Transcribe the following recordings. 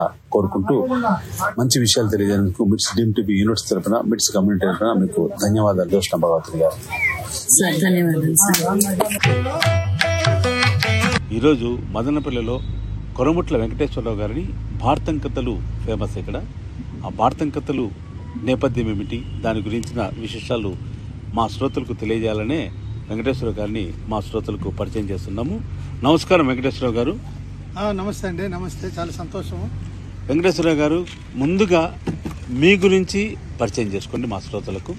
కోరుకుంటూ మంచి విషయాలు తెలియజేందుకు మిట్స్ డీమ్ టీవీ యూనిట్స్ తరపున మిట్స్ కమ్యూనిటీ తరపున మీకు ధన్యవాదాలు దోషణ భగవతి గారు సార్ ధన్యవాదాలు సార్ ఈరోజు మదనపల్లిలో కొరముట్ల వెంకటేశ్వరరావు గారిని భారతం కథలు ఫేమస్ ఇక్కడ ఆ భారతం కథలు నేపథ్యం ఏమిటి దాని గురించిన విశేషాలు మా శ్రోతలకు తెలియజేయాలనే వెంకటేశ్వరరావు గారిని మా శ్రోతలకు పరిచయం చేస్తున్నాము నమస్కారం వెంకటేశ్వరరావు గారు ఆ, నమస్తే అండి నమస్తే చాలా సంతోషం వెంకటేశ్వరరావు గారు ముందుగా మీ గురించి పరిచయం చేసుకోండి మా శ్రోతలకు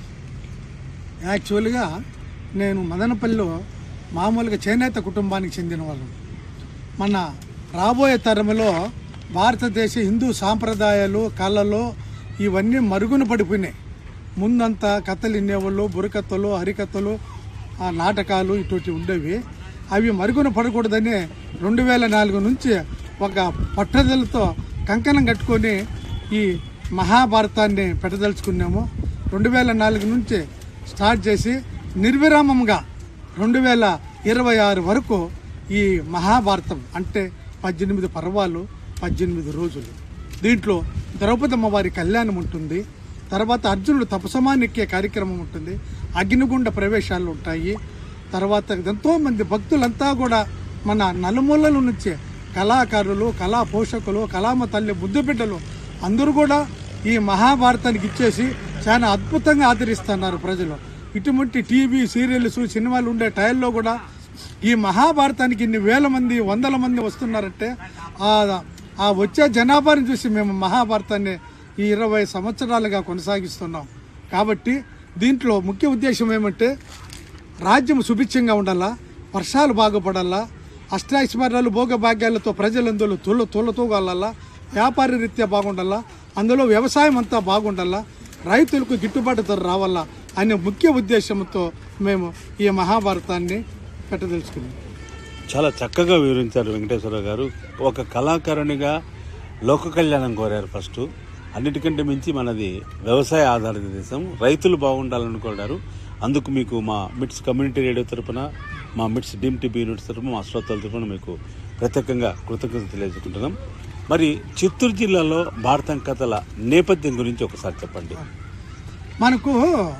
యాక్చువల్గా నేను మదనపల్లిలో మామూలుగా చేనేత కుటుంబానికి చెందిన వాళ్ళం మన రాబోయే తరంలో భారతదేశ హిందూ సాంప్రదాయాలు కళలు ఇవన్నీ మరుగున పడిపోయినాయి ముందంతా కథలు వినేవాళ్ళు బుర్రకథలు హరికథలు ఆ నాటకాలు ఇటువంటి ఉండేవి అవి మరుగున పడకూడదని రెండు వేల నాలుగు నుంచి ఒక పట్టుదలతో కంకణం కట్టుకొని ఈ మహాభారతాన్ని పెట్టదలుచుకున్నాము రెండు వేల నాలుగు నుంచి స్టార్ట్ చేసి నిర్విరామంగా రెండు వేల ఇరవై ఆరు వరకు ఈ మహాభారతం అంటే పద్దెనిమిది పర్వాలు పద్దెనిమిది రోజులు దీంట్లో ద్రౌపది అమ్మవారి కళ్యాణం ఉంటుంది తర్వాత అర్జునుడు తపసమానెక్కే కార్యక్రమం ఉంటుంది అగ్నిగుండ ప్రవేశాలు ఉంటాయి తర్వాత ఎంతో మంది భక్తులంతా కూడా మన నలుమూలల నుంచి కళాకారులు కళా పోషకులు కళామ తల్లి బుద్ధి బిడ్డలు అందరూ కూడా ఈ మహాభారతానికి ఇచ్చేసి చాలా అద్భుతంగా ఆదరిస్తున్నారు ప్రజలు ఇటువంటి టీవీ సీరియల్స్ సినిమాలు ఉండే టైంలో కూడా ఈ మహాభారతానికి ఇన్ని వేల మంది వందల మంది వస్తున్నారంటే ఆ ఆ వచ్చే జనాభాని చూసి మేము మహాభారతాన్ని ఈ ఇరవై సంవత్సరాలుగా కొనసాగిస్తున్నాం కాబట్టి దీంట్లో ముఖ్య ఉద్దేశం ఏమంటే రాజ్యం సుభిక్షంగా ఉండాలా వర్షాలు బాగుపడాలా అష్టాైశ్వర్యాలు భోగభాగ్యాలతో ప్రజలందరూ తుల తులతూగాలల్లా వ్యాపార రీత్యా బాగుండాలా అందులో వ్యవసాయం అంతా బాగుండాలా రైతులకు గిట్టుబాటు ధర రావాలా అనే ముఖ్య ఉద్దేశంతో మేము ఈ మహాభారతాన్ని పెట్టదలుచుకున్నాం చాలా చక్కగా వివరించారు వెంకటేశ్వరరావు గారు ఒక కళాకారునిగా లోక కళ్యాణం కోరారు ఫస్ట్ అన్నిటికంటే మించి మనది వ్యవసాయ ఆధారిత దేశం రైతులు బాగుండాలనుకున్నారు అందుకు మీకు మా మిట్స్ కమ్యూనిటీ రేడియో తరపున మా మిట్స్ డీమ్ టీవీ యూనిట్స్ తరపున మా శ్రోతల తరపున మీకు ప్రత్యేకంగా కృతజ్ఞత తెలియజేసుకుంటున్నాం మరి చిత్తూరు జిల్లాలో భారతం కథల నేపథ్యం గురించి ఒకసారి చెప్పండి మనకు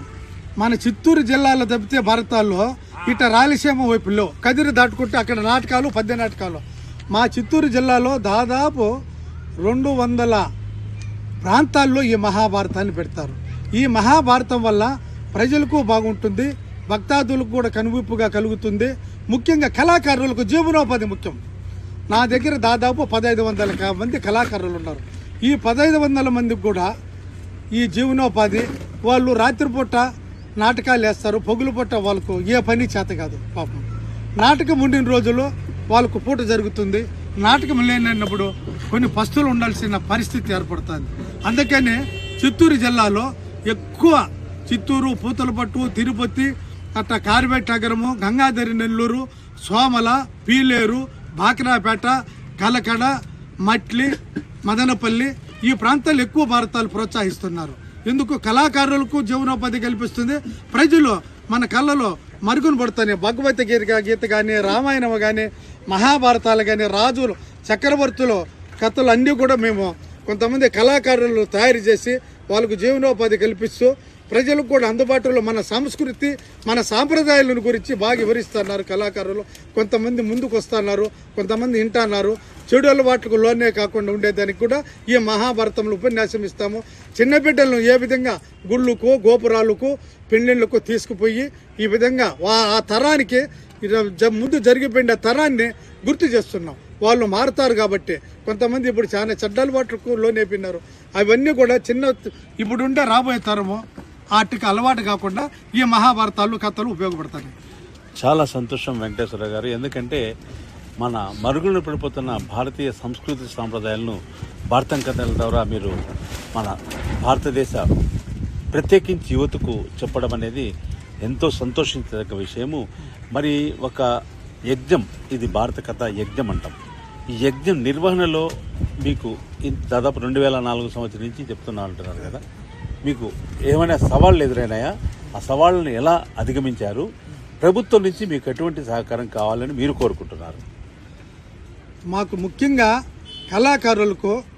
మన చిత్తూరు జిల్లాలో తప్పితే భారతాల్లో ఇట రాయలసీమ వైపులో కదిరి దాటుకుంటే అక్కడ నాటకాలు పద్య నాటకాలు మా చిత్తూరు జిల్లాలో దాదాపు రెండు వందల ప్రాంతాల్లో ఈ మహాభారతాన్ని పెడతారు ఈ మహాభారతం వల్ల ప్రజలకు బాగుంటుంది భక్తాదులకు కూడా కనువిప్పుగా కలుగుతుంది ముఖ్యంగా కళాకారులకు జీవనోపాధి ముఖ్యం నా దగ్గర దాదాపు పదహైదు వందల క- మంది కళాకారులు ఉన్నారు ఈ పదహైదు వందల మందికి కూడా ఈ జీవనోపాధి వాళ్ళు రాత్రిపూట నాటకాలు వేస్తారు పొగులు పూట వాళ్ళకు ఏ పని చేత కాదు పాపం నాటకం ఉండిన రోజులు వాళ్ళకు పూట జరుగుతుంది నాటకం లేనప్పుడు కొన్ని పస్తులు ఉండాల్సిన పరిస్థితి ఏర్పడుతుంది అందుకని చిత్తూరు జిల్లాలో ఎక్కువ చిత్తూరు పూతలపట్టు తిరుపతి అట్ట కార్బెట్ నగరము గంగాధరి నెల్లూరు సోమల పీలేరు బాక్రాపేట కలకడ మట్లి మదనపల్లి ఈ ప్రాంతాలు ఎక్కువ భారతాలు ప్రోత్సహిస్తున్నారు ఎందుకు కళాకారులకు జీవనోపాధి కల్పిస్తుంది ప్రజలు మన కళ్ళలో మరుగున పడుతున్నాయి భగవత గీత గీత కానీ రామాయణం కానీ మహాభారతాలు కానీ రాజులు చక్రవర్తులు కథలు అన్నీ కూడా మేము కొంతమంది కళాకారులు తయారు చేసి వాళ్ళకు జీవనోపాధి కల్పిస్తూ ప్రజలకు కూడా అందుబాటులో మన సంస్కృతి మన సాంప్రదాయాలను గురించి బాగా వివరిస్తున్నారు కళాకారులు కొంతమంది ముందుకు వస్తున్నారు కొంతమంది వింటున్నారు చెడు అలవాట్లకు లోనే కాకుండా ఉండేదానికి కూడా ఈ మహాభారతంలో ఉపన్యాసం ఇస్తాము చిన్న బిడ్డలను ఏ విధంగా గుళ్ళకు గోపురాలకు పెళ్ళిళ్ళకు తీసుకుపోయి ఈ విధంగా వా- ఆ తరానికి ఇర- జ- ముందు జరిగిపోయిన తరాన్ని గుర్తు చేస్తున్నాం వాళ్ళు మారుతారు కాబట్టి కొంతమంది ఇప్పుడు చాలా చెడ్డ అలవాట్లకు లోనైపోయినారు అవన్నీ కూడా చిన్న ఇప్పుడుండే రాబోయే తరము వాటికి అలవాటు కాకుండా ఈ మహాభారతాలు కథలు ఉపయోగపడతాయి చాలా సంతోషం వెంకటేశ్వర గారు ఎందుకంటే మన మరుగున పడిపోతున్న భారతీయ సంస్కృతి సాంప్రదాయాలను భారతం కథల ద్వారా మీరు మన భారతదేశ ప్రత్యేకించి యువతకు చెప్పడం అనేది ఎంతో సంతోషించదగ్గ విషయము మరి ఒక యజ్ఞం ఇది భారత కథ యజ్ఞం అంటాం ఈ యజ్ఞం నిర్వహణలో మీకు ఇన్- దాదాపు రెండు వేల నాలుగు సంవత్సరం నుంచి చెప్తున్నా అంటున్నారు కదా మీకు ఏమైనా సవాళ్ళు ఎదురైనాయా ఆ సవాళ్ళను ఎలా అధిగమించారు ప్రభుత్వం నుంచి మీకు ఎటువంటి సహకారం కావాలని మీరు కోరుకుంటున్నారు మాకు ముఖ్యంగా కళాకారులకు